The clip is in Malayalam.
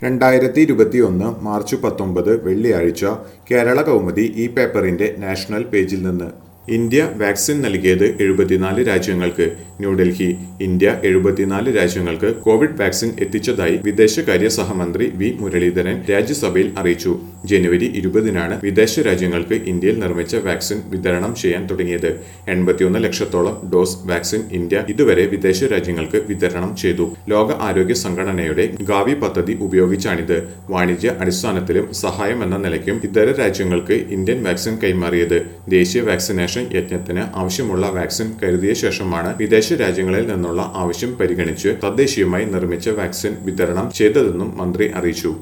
രണ്ടായിരത്തി ഇരുപത്തിയൊന്ന് മാർച്ച് പത്തൊമ്പത് വെള്ളിയാഴ്ച കേരള കൗമുദി ഈ പേപ്പറിന്റെ നാഷണൽ പേജിൽ നിന്ന് ഇന്ത്യ വാക്സിൻ നൽകിയത് എഴുപത്തിനാല് രാജ്യങ്ങൾക്ക് ന്യൂഡൽഹി ഇന്ത്യ എഴുപത്തിനാല് രാജ്യങ്ങൾക്ക് കോവിഡ് വാക്സിൻ എത്തിച്ചതായി വിദേശകാര്യ സഹമന്ത്രി വി മുരളീധരൻ രാജ്യസഭയിൽ അറിയിച്ചു ജനുവരി ഇരുപതിനാണ് വിദേശ രാജ്യങ്ങൾക്ക് ഇന്ത്യയിൽ നിർമ്മിച്ച വാക്സിൻ വിതരണം ചെയ്യാൻ തുടങ്ങിയത് എൺപത്തിയൊന്ന് ലക്ഷത്തോളം ഡോസ് വാക്സിൻ ഇന്ത്യ ഇതുവരെ വിദേശ രാജ്യങ്ങൾക്ക് വിതരണം ചെയ്തു ലോക ആരോഗ്യ സംഘടനയുടെ ഗാവി പദ്ധതി ഉപയോഗിച്ചാണിത് വാണിജ്യ അടിസ്ഥാനത്തിലും സഹായം എന്ന നിലയ്ക്കും ഇതര രാജ്യങ്ങൾക്ക് ഇന്ത്യൻ വാക്സിൻ കൈമാറിയത് ദേശീയ വാക്സിനേഷൻ യജ്ഞത്തിന് ആവശ്യമുള്ള വാക്സിൻ കരുതിയ ശേഷമാണ് വിദേശ രാജ്യങ്ങളിൽ നിന്നുള്ള ആവശ്യം പരിഗണിച്ച് തദ്ദേശീയമായി നിർമ്മിച്ച വാക്സിൻ വിതരണം ചെയ്തതെന്നും മന്ത്രി അറിയിച്ചു